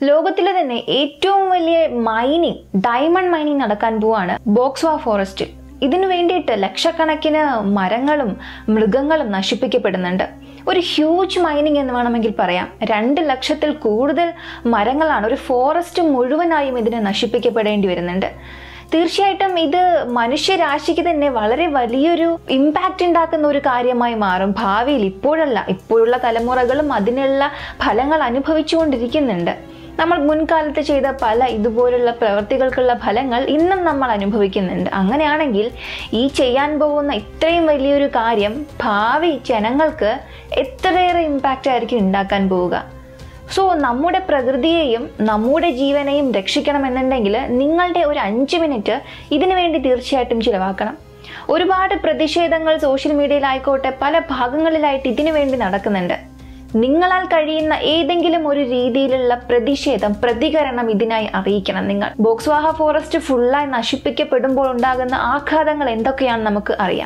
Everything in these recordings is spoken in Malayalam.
ലോകത്തിലെ തന്നെ ഏറ്റവും വലിയ മൈനിങ് ഡയമണ്ട് മൈനിങ് നടക്കാൻ പോവാണ് ബോക്സ്വാ ഫോറസ്റ്റിൽ ഇതിനു വേണ്ടിയിട്ട് ലക്ഷക്കണക്കിന് മരങ്ങളും മൃഗങ്ങളും നശിപ്പിക്കപ്പെടുന്നുണ്ട് ഒരു ഹ്യൂജ് മൈനിങ് എന്ന് വേണമെങ്കിൽ പറയാം രണ്ട് ലക്ഷത്തിൽ കൂടുതൽ മരങ്ങളാണ് ഒരു ഫോറസ്റ്റ് മുഴുവനായും ഇതിന് നശിപ്പിക്കപ്പെടേണ്ടി വരുന്നുണ്ട് തീർച്ചയായിട്ടും ഇത് മനുഷ്യരാശിക്ക് തന്നെ വളരെ വലിയൊരു ഇമ്പാക്റ്റ് ഉണ്ടാക്കുന്ന ഒരു കാര്യമായി മാറും ഭാവിയിൽ ഇപ്പോഴല്ല ഇപ്പോഴുള്ള തലമുറകളും അതിനുള്ള ഫലങ്ങൾ അനുഭവിച്ചുകൊണ്ടിരിക്കുന്നുണ്ട് നമ്മൾ മുൻകാലത്ത് ചെയ്ത പല ഇതുപോലുള്ള പ്രവൃത്തികൾക്കുള്ള ഫലങ്ങൾ ഇന്നും നമ്മൾ അനുഭവിക്കുന്നുണ്ട് അങ്ങനെയാണെങ്കിൽ ഈ ചെയ്യാൻ പോകുന്ന ഇത്രയും വലിയൊരു കാര്യം ഭാവി ജനങ്ങൾക്ക് എത്രയേറെ ഇമ്പാക്റ്റ് ആയിരിക്കും ഉണ്ടാക്കാൻ പോവുക സോ നമ്മുടെ പ്രകൃതിയെയും നമ്മുടെ ജീവനെയും രക്ഷിക്കണമെന്നുണ്ടെങ്കിൽ നിങ്ങളുടെ ഒരു അഞ്ച് മിനിറ്റ് ഇതിനു വേണ്ടി തീർച്ചയായിട്ടും ചിലവാക്കണം ഒരുപാട് പ്രതിഷേധങ്ങൾ സോഷ്യൽ മീഡിയയിലായിക്കോട്ടെ പല ഭാഗങ്ങളിലായിട്ട് ഇതിനു വേണ്ടി നടക്കുന്നുണ്ട് നിങ്ങളാൽ കഴിയുന്ന ഏതെങ്കിലും ഒരു രീതിയിലുള്ള പ്രതിഷേധം പ്രതികരണം ഇതിനായി അറിയിക്കണം നിങ്ങൾ ബോക്സ്വാഹ ഫോറസ്റ്റ് ഫുള്ളായി നശിപ്പിക്കപ്പെടുമ്പോൾ ഉണ്ടാകുന്ന ആഘാതങ്ങൾ എന്തൊക്കെയാണെന്ന് നമുക്ക് അറിയാം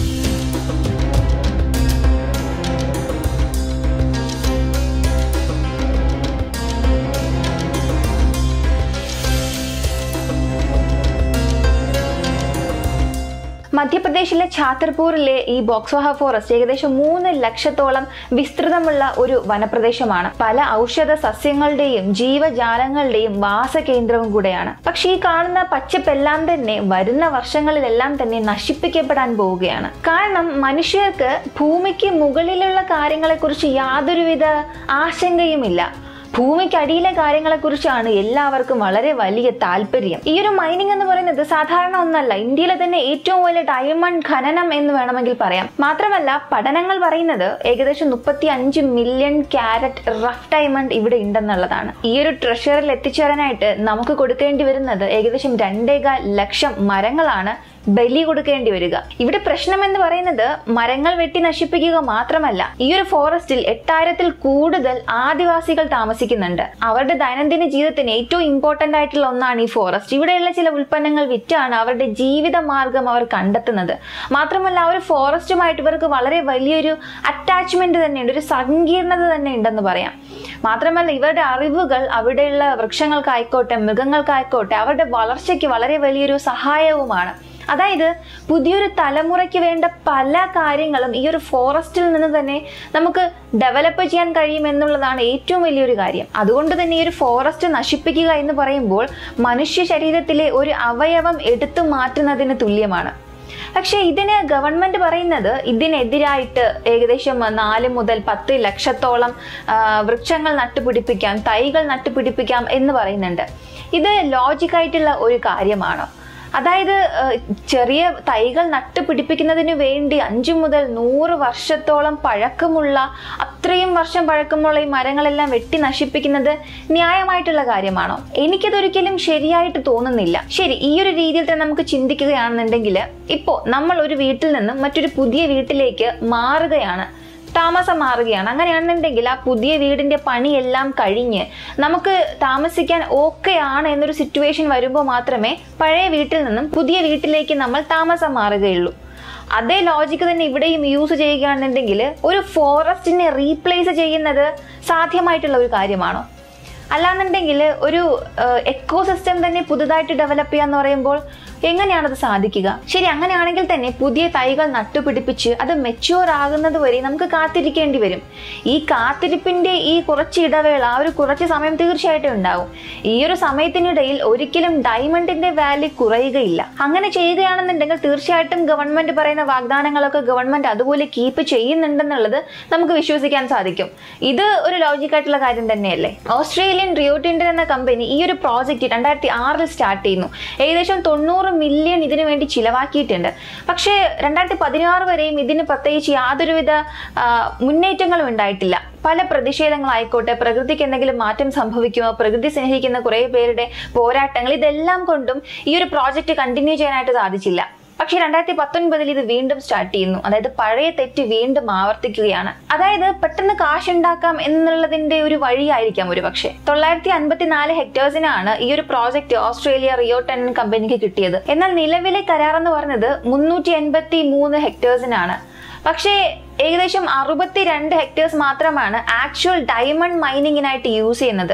മധ്യപ്രദേശിലെ ഛാത്തർപൂരിലെ ഈ ബോക്സ്വാഹ ഫോറസ്റ്റ് ഏകദേശം മൂന്ന് ലക്ഷത്തോളം വിസ്തൃതമുള്ള ഒരു വനപ്രദേശമാണ് പല ഔഷധ സസ്യങ്ങളുടെയും ജീവജാലങ്ങളുടെയും വാസകേന്ദ്രവും കൂടെയാണ് പക്ഷേ ഈ കാണുന്ന പച്ചപ്പെല്ലാം തന്നെ വരുന്ന വർഷങ്ങളിലെല്ലാം തന്നെ നശിപ്പിക്കപ്പെടാൻ പോവുകയാണ് കാരണം മനുഷ്യർക്ക് ഭൂമിക്ക് മുകളിലുള്ള കാര്യങ്ങളെക്കുറിച്ച് യാതൊരുവിധ ആശങ്കയുമില്ല ഭൂമിക്കടിയിലെ കാര്യങ്ങളെക്കുറിച്ചാണ് എല്ലാവർക്കും വളരെ വലിയ താല്പര്യം ഈ ഒരു മൈനിങ് എന്ന് പറയുന്നത് സാധാരണ ഒന്നല്ല ഇന്ത്യയിലെ തന്നെ ഏറ്റവും വലിയ ഡയമണ്ട് ഖനനം എന്ന് വേണമെങ്കിൽ പറയാം മാത്രമല്ല പഠനങ്ങൾ പറയുന്നത് ഏകദേശം മുപ്പത്തി അഞ്ച് മില്യൺ ക്യാരറ്റ് റഫ് ഡയമണ്ട് ഇവിടെ ഉണ്ടെന്നുള്ളതാണ് ഈ ഒരു ട്രഷറിൽ എത്തിച്ചേരാനായിട്ട് നമുക്ക് കൊടുക്കേണ്ടി വരുന്നത് ഏകദേശം രണ്ടേകാൽ ലക്ഷം മരങ്ങളാണ് ബലി കൊടുക്കേണ്ടി വരിക ഇവിടെ പ്രശ്നം എന്ന് പറയുന്നത് മരങ്ങൾ വെട്ടി നശിപ്പിക്കുക മാത്രമല്ല ഈ ഒരു ഫോറസ്റ്റിൽ എട്ടായിരത്തിൽ കൂടുതൽ ആദിവാസികൾ താമസിക്കുന്നുണ്ട് അവരുടെ ദൈനംദിന ജീവിതത്തിന് ഏറ്റവും ഇമ്പോർട്ടന്റ് ആയിട്ടുള്ള ഒന്നാണ് ഈ ഫോറസ്റ്റ് ഇവിടെയുള്ള ചില ഉൽപ്പന്നങ്ങൾ വിറ്റാണ് അവരുടെ ജീവിത മാർഗം അവർ കണ്ടെത്തുന്നത് മാത്രമല്ല ആ ഒരു ഫോറസ്റ്റുമായിട്ട് ഇവർക്ക് വളരെ വലിയൊരു അറ്റാച്ച്മെന്റ് തന്നെയുണ്ട് ഒരു സങ്കീർണത തന്നെ ഉണ്ടെന്ന് പറയാം മാത്രമല്ല ഇവരുടെ അറിവുകൾ അവിടെയുള്ള വൃക്ഷങ്ങൾക്കായിക്കോട്ടെ മൃഗങ്ങൾക്കായിക്കോട്ടെ അവരുടെ വളർച്ചയ്ക്ക് വളരെ വലിയൊരു സഹായവുമാണ് അതായത് പുതിയൊരു തലമുറയ്ക്ക് വേണ്ട പല കാര്യങ്ങളും ഈ ഒരു ഫോറസ്റ്റിൽ നിന്ന് തന്നെ നമുക്ക് ഡെവലപ്പ് ചെയ്യാൻ കഴിയും എന്നുള്ളതാണ് ഏറ്റവും വലിയൊരു കാര്യം അതുകൊണ്ട് തന്നെ ഈ ഒരു ഫോറസ്റ്റ് നശിപ്പിക്കുക എന്ന് പറയുമ്പോൾ മനുഷ്യ ശരീരത്തിലെ ഒരു അവയവം എടുത്തു മാറ്റുന്നതിന് തുല്യമാണ് പക്ഷേ ഇതിന് ഗവൺമെന്റ് പറയുന്നത് ഇതിനെതിരായിട്ട് ഏകദേശം നാല് മുതൽ പത്ത് ലക്ഷത്തോളം ആ, വൃക്ഷങ്ങൾ നട്ടുപിടിപ്പിക്കാം തൈകൾ നട്ടുപിടിപ്പിക്കാം എന്ന് പറയുന്നുണ്ട് ഇത് ലോജിക്കായിട്ടുള്ള ഒരു കാര്യമാണോ അതായത് ഏഹ്, ചെറിയ തൈകൾ നട്ടുപിടിപ്പിക്കുന്നതിന് വേണ്ടി അഞ്ചു മുതൽ നൂറ് വർഷത്തോളം പഴക്കമുള്ള അത്രയും വർഷം പഴക്കമുള്ള ഈ മരങ്ങളെല്ലാം വെട്ടി നശിപ്പിക്കുന്നത് ന്യായമായിട്ടുള്ള കാര്യമാണോ എനിക്കതൊരിക്കലും ശരിയായിട്ട് തോന്നുന്നില്ല ശരി ഈ ഒരു രീതിയിൽ തന്നെ നമുക്ക് ചിന്തിക്കുകയാണെന്നുണ്ടെങ്കിൽ ഇപ്പോൾ നമ്മൾ ഒരു വീട്ടിൽ നിന്നും മറ്റൊരു പുതിയ വീട്ടിലേക്ക് മാറുകയാണ് താമസം മാറുകയാണ് അങ്ങനെയാണെന്നുണ്ടെങ്കിൽ ആ പുതിയ വീടിന്റെ പണിയെല്ലാം കഴിഞ്ഞ് നമുക്ക് താമസിക്കാൻ ഓക്കെ ആണ് എന്നൊരു സിറ്റുവേഷൻ വരുമ്പോൾ മാത്രമേ പഴയ വീട്ടിൽ നിന്നും പുതിയ വീട്ടിലേക്ക് നമ്മൾ താമസം മാറുകയുള്ളൂ അതേ ലോജിക്ക് തന്നെ ഇവിടെയും യൂസ് ചെയ്യുകയാണെന്നുണ്ടെങ്കിൽ ഒരു ഫോറസ്റ്റിനെ റീപ്ലേസ് ചെയ്യുന്നത് സാധ്യമായിട്ടുള്ള ഒരു കാര്യമാണോ അല്ലാന്നുണ്ടെങ്കിൽ ഒരു എക്കോസിസ്റ്റം തന്നെ പുതുതായിട്ട് ഡെവലപ്പ് ചെയ്യാന്ന് പറയുമ്പോൾ എങ്ങനെയാണത് സാധിക്കുക ശരി അങ്ങനെയാണെങ്കിൽ തന്നെ പുതിയ തൈകൾ നട്ടുപിടിപ്പിച്ച് അത് മെച്യൂർ ആകുന്നത് വരെ നമുക്ക് കാത്തിരിക്കേണ്ടി വരും ഈ കാത്തിരിപ്പിന്റെ ഈ കുറച്ച് ഇടവേള ആ ഒരു കുറച്ച് സമയം തീർച്ചയായിട്ടും ഉണ്ടാവും ഈ ഒരു സമയത്തിനിടയിൽ ഒരിക്കലും ഡയമണ്ടിന്റെ വാല്യൂ കുറയുകയില്ല അങ്ങനെ ചെയ്യുകയാണെന്നുണ്ടെങ്കിൽ തീർച്ചയായിട്ടും ഗവൺമെന്റ് പറയുന്ന വാഗ്ദാനങ്ങളൊക്കെ ഗവൺമെന്റ് അതുപോലെ കീപ്പ് ചെയ്യുന്നുണ്ടെന്നുള്ളത് നമുക്ക് വിശ്വസിക്കാൻ സാധിക്കും ഇത് ഒരു ലോജിക്കായിട്ടുള്ള കാര്യം തന്നെയല്ലേ ഓസ്ട്രേലിയൻ റിയോട്ടിൻഡർ എന്ന കമ്പനി ഈ ഒരു പ്രോജക്റ്റ് രണ്ടായിരത്തി ആറിൽ സ്റ്റാർട്ട് ചെയ്യുന്നു ഏകദേശം തൊണ്ണൂറ് മില്യൺ ഇതിനു വേണ്ടി ചിലവാക്കിയിട്ടുണ്ട് പക്ഷേ രണ്ടായിരത്തി പതിനാറ് വരെയും ഇതിന് പ്രത്യേകിച്ച് യാതൊരുവിധ ആ, മുന്നേറ്റങ്ങളും ഉണ്ടായിട്ടില്ല പല പ്രതിഷേധങ്ങളായിക്കോട്ടെ പ്രകൃതിക്ക് എന്തെങ്കിലും മാറ്റം സംഭവിക്കുമോ പ്രകൃതി സ്നേഹിക്കുന്ന കുറേ പേരുടെ പോരാട്ടങ്ങൾ ഇതെല്ലാം കൊണ്ടും ഈ ഒരു പ്രോജക്റ്റ് കണ്ടിന്യൂ ചെയ്യാനായിട്ട് സാധിച്ചില്ല പക്ഷേ രണ്ടായിരത്തി പത്തൊൻപതിൽ ഇത് വീണ്ടും സ്റ്റാർട്ട് ചെയ്യുന്നു അതായത് പഴയ തെറ്റ് വീണ്ടും ആവർത്തിക്കുകയാണ് അതായത് പെട്ടെന്ന് കാശുണ്ടാക്കാം എന്നുള്ളതിന്റെ ഒരു വഴിയായിരിക്കാം ഒരു പക്ഷേ തൊള്ളായിരത്തി അൻപത്തിനാല് ഹെക്ടേഴ്സിനാണ് ഈ ഒരു പ്രോജക്റ്റ് ഓസ്ട്രേലിയ റിയോ ടെൻ കമ്പനിക്ക് കിട്ടിയത് എന്നാൽ നിലവിലെ കരാർ എന്ന് പറഞ്ഞത് മുന്നൂറ്റി എൺപത്തി മൂന്ന് ഹെക്ടേഴ്സിനാണ് പക്ഷേ ഏകദേശം അറുപത്തിരണ്ട് ഹെക്ടേഴ്സ് മാത്രമാണ് ആക്ച്വൽ ഡയമണ്ട് മൈനിങ്ങിനായിട്ട് യൂസ് ചെയ്യുന്നത്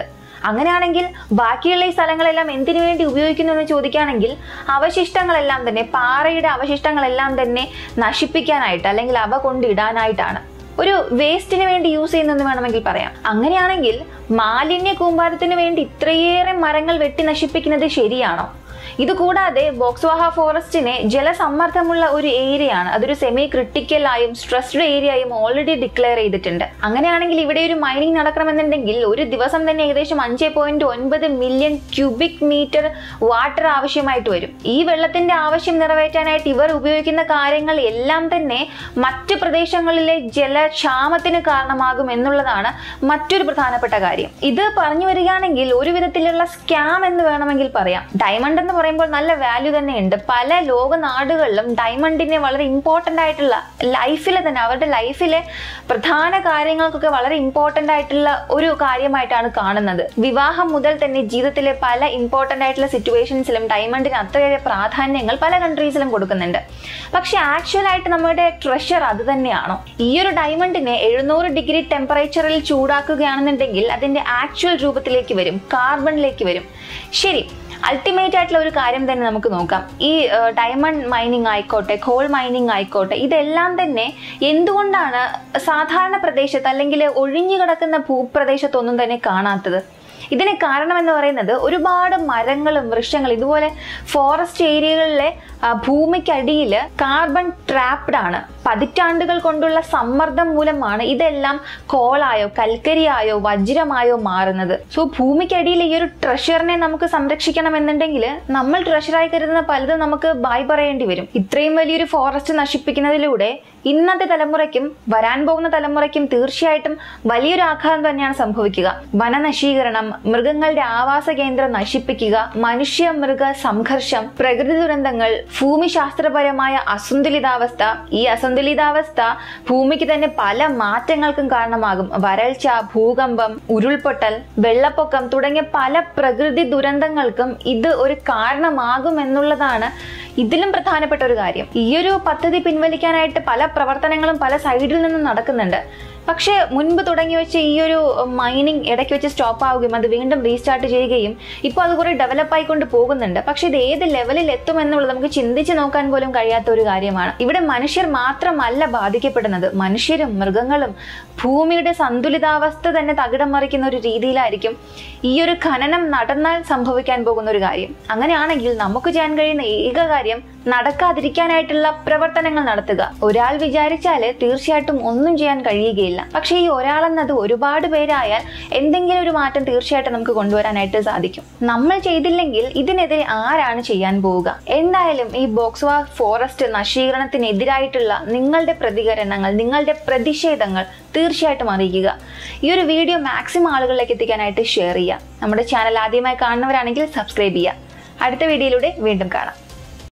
അങ്ങനെയാണെങ്കിൽ ബാക്കിയുള്ള ഈ സ്ഥലങ്ങളെല്ലാം എന്തിനു വേണ്ടി ഉപയോഗിക്കുന്നു എന്ന് ചോദിക്കുകയാണെങ്കിൽ അവശിഷ്ടങ്ങളെല്ലാം തന്നെ പാറയുടെ അവശിഷ്ടങ്ങളെല്ലാം തന്നെ നശിപ്പിക്കാനായിട്ട് അല്ലെങ്കിൽ അവ കൊണ്ടിടാനായിട്ടാണ് ഒരു വേസ്റ്റിന് വേണ്ടി യൂസ് ചെയ്യുന്നെന്ന് വേണമെങ്കിൽ പറയാം അങ്ങനെയാണെങ്കിൽ മാലിന്യ കൂമ്പാരത്തിന് വേണ്ടി ഇത്രയേറെ മരങ്ങൾ വെട്ടി നശിപ്പിക്കുന്നത് ശരിയാണോ ഇത് കൂടാതെ ബോക്സ്വാഹ ഫോറസ്റ്റിനെ ജലസമ്മർദ്ദമുള്ള ഒരു ഏരിയയാണ് അതൊരു സെമി ക്രിട്ടിക്കൽ ആയും സ്ട്രെസ്ഡ് ഏരിയ ആയും ഓൾറെഡി ഡിക്ലെയർ ചെയ്തിട്ടുണ്ട് അങ്ങനെയാണെങ്കിൽ ഇവിടെ ഒരു മൈനിങ് നടക്കണമെന്നുണ്ടെങ്കിൽ ഒരു ദിവസം തന്നെ ഏകദേശം അഞ്ച് പോയിന്റ് ഒൻപത് മില്യൺ ക്യൂബിക് മീറ്റർ വാട്ടർ ആവശ്യമായിട്ട് വരും ഈ വെള്ളത്തിന്റെ ആവശ്യം നിറവേറ്റാനായിട്ട് ഇവർ ഉപയോഗിക്കുന്ന കാര്യങ്ങൾ എല്ലാം തന്നെ മറ്റ് പ്രദേശങ്ങളിലെ ജലക്ഷാമത്തിന് കാരണമാകും എന്നുള്ളതാണ് മറ്റൊരു പ്രധാനപ്പെട്ട കാര്യം ഇത് പറഞ്ഞു വരികയാണെങ്കിൽ ഒരു വിധത്തിലുള്ള സ്കാം എന്ന് വേണമെങ്കിൽ പറയാം ഡയമണ്ട് എന്ന് പറയുമ്പോൾ നല്ല വാല്യൂ തന്നെയുണ്ട് പല ലോക നാടുകളിലും ഡയമണ്ടിനെ വളരെ ഇമ്പോർട്ടൻ്റ് ആയിട്ടുള്ള ലൈഫിലെ തന്നെ അവരുടെ ലൈഫിലെ പ്രധാന കാര്യങ്ങൾക്കൊക്കെ വളരെ ഇമ്പോർട്ടൻ്റ് ആയിട്ടുള്ള ഒരു കാര്യമായിട്ടാണ് കാണുന്നത് വിവാഹം മുതൽ തന്നെ ജീവിതത്തിലെ പല ഇമ്പോർട്ടൻ്റ് ആയിട്ടുള്ള സിറ്റുവേഷൻസിലും ഡയമണ്ടിന് അത്രയേറെ പ്രാധാന്യങ്ങൾ പല കൺട്രീസിലും കൊടുക്കുന്നുണ്ട് പക്ഷെ ആക്ച്വൽ ആയിട്ട് നമ്മുടെ ട്രഷർ അത് തന്നെയാണോ ഈ ഒരു ഡയമണ്ടിനെ എഴുന്നൂറ് ഡിഗ്രി ടെമ്പറേച്ചറിൽ ചൂടാക്കുകയാണെന്നുണ്ടെങ്കിൽ അതിന്റെ ആക്ച്വൽ രൂപത്തിലേക്ക് വരും കാർബണിലേക്ക് വരും ശരി അൾട്ടിമേറ്റ് ആയിട്ടുള്ള ഒരു കാര്യം തന്നെ നമുക്ക് നോക്കാം ഈ ഡയമണ്ട് മൈനിങ് ആയിക്കോട്ടെ കോൾ മൈനിങ് ആയിക്കോട്ടെ ഇതെല്ലാം തന്നെ എന്തുകൊണ്ടാണ് സാധാരണ പ്രദേശത്ത് അല്ലെങ്കിൽ ഒഴിഞ്ഞു കിടക്കുന്ന ഭൂപ്രദേശത്തൊന്നും തന്നെ കാണാത്തത് ഇതിന് കാരണം എന്ന് പറയുന്നത് ഒരുപാട് മരങ്ങളും വൃക്ഷങ്ങളും ഇതുപോലെ ഫോറസ്റ്റ് ഏരിയകളിലെ ആ, ഭൂമിക്കടിയിൽ കാർബൺ ട്രാപ്ഡ് ആണ് പതിറ്റാണ്ടുകൾ കൊണ്ടുള്ള സമ്മർദ്ദം മൂലമാണ് ഇതെല്ലാം കോളായോ കൽക്കരിയായോ വജ്രമായോ മാറുന്നത് സോ ഭൂമിക്കടിയിൽ ഈ ഒരു ട്രഷറിനെ നമുക്ക് സംരക്ഷിക്കണമെന്നുണ്ടെങ്കിൽ നമ്മൾ ട്രഷറായി കരുതുന്ന പലതും നമുക്ക് ബായ് പറയേണ്ടി വരും ഇത്രയും വലിയൊരു ഫോറസ്റ്റ് നശിപ്പിക്കുന്നതിലൂടെ ഇന്നത്തെ തലമുറയ്ക്കും വരാൻ പോകുന്ന തലമുറയ്ക്കും തീർച്ചയായിട്ടും വലിയൊരു ആഘാതം തന്നെയാണ് സംഭവിക്കുക വനനശീകരണം മൃഗങ്ങളുടെ ആവാസ കേന്ദ്രം നശിപ്പിക്കുക മനുഷ്യ മൃഗ സംഘർഷം പ്രകൃതി ദുരന്തങ്ങൾ ഭൂമിശാസ്ത്രപരമായ അസന്തുലിതാവസ്ഥ ഈ അസന്തുലിതാവസ്ഥ ഭൂമിക്ക് തന്നെ പല മാറ്റങ്ങൾക്കും കാരണമാകും വരൾച്ച ഭൂകമ്പം ഉരുൾപൊട്ടൽ വെള്ളപ്പൊക്കം തുടങ്ങിയ പല പ്രകൃതി ദുരന്തങ്ങൾക്കും ഇത് ഒരു കാരണമാകും എന്നുള്ളതാണ് ഇതിലും പ്രധാനപ്പെട്ട ഒരു കാര്യം ഈ ഒരു പദ്ധതി പിൻവലിക്കാനായിട്ട് പല പ്രവർത്തനങ്ങളും പല സൈഡിൽ നിന്നും നടക്കുന്നുണ്ട് പക്ഷേ മുൻപ് തുടങ്ങി വെച്ച ഈ ഒരു മൈനിങ് ഇടയ്ക്ക് വെച്ച് സ്റ്റോപ്പ് ആവുകയും അത് വീണ്ടും റീസ്റ്റാർട്ട് ചെയ്യുകയും ഇപ്പോൾ അത് കുറെ ഡെവലപ്പ് ആയിക്കൊണ്ട് പോകുന്നുണ്ട് പക്ഷേ ഇത് ഏത് ലെവലിൽ എത്തും എന്നുള്ളത് നമുക്ക് ചിന്തിച്ച് നോക്കാൻ പോലും കഴിയാത്ത ഒരു കാര്യമാണ് ഇവിടെ മനുഷ്യർ മാത്രമല്ല ബാധിക്കപ്പെടുന്നത് മനുഷ്യരും മൃഗങ്ങളും ഭൂമിയുടെ സന്തുലിതാവസ്ഥ തന്നെ തകിടം മറിക്കുന്ന ഒരു രീതിയിലായിരിക്കും ഈ ഒരു ഖനനം നടന്നാൽ സംഭവിക്കാൻ പോകുന്ന ഒരു കാര്യം അങ്ങനെയാണെങ്കിൽ നമുക്ക് ചെയ്യാൻ കഴിയുന്ന ഏക കാര്യം നടക്കാതിരിക്കാനായിട്ടുള്ള പ്രവർത്തനങ്ങൾ നടത്തുക ഒരാൾ വിചാരിച്ചാല് തീർച്ചയായിട്ടും ഒന്നും ചെയ്യാൻ കഴിയുകയില്ല പക്ഷേ ഈ ഒരാളെന്നത് ഒരുപാട് പേരായാൽ എന്തെങ്കിലും ഒരു മാറ്റം തീർച്ചയായിട്ടും നമുക്ക് കൊണ്ടുവരാനായിട്ട് സാധിക്കും നമ്മൾ ചെയ്തില്ലെങ്കിൽ ഇതിനെതിരെ ആരാണ് ചെയ്യാൻ പോവുക എന്തായാലും ഈ ബോക്സ്വാ ഫോറസ്റ്റ് നശീകരണത്തിനെതിരായിട്ടുള്ള നിങ്ങളുടെ പ്രതികരണങ്ങൾ നിങ്ങളുടെ പ്രതിഷേധങ്ങൾ തീർച്ചയായിട്ടും അറിയിക്കുക ഈ ഒരു വീഡിയോ മാക്സിമം ആളുകളിലേക്ക് എത്തിക്കാനായിട്ട് ഷെയർ ചെയ്യുക നമ്മുടെ ചാനൽ ആദ്യമായി കാണുന്നവരാണെങ്കിൽ സബ്സ്ക്രൈബ് ചെയ്യുക അടുത്ത വീഡിയോയിലൂടെ വീണ്ടും കാണാം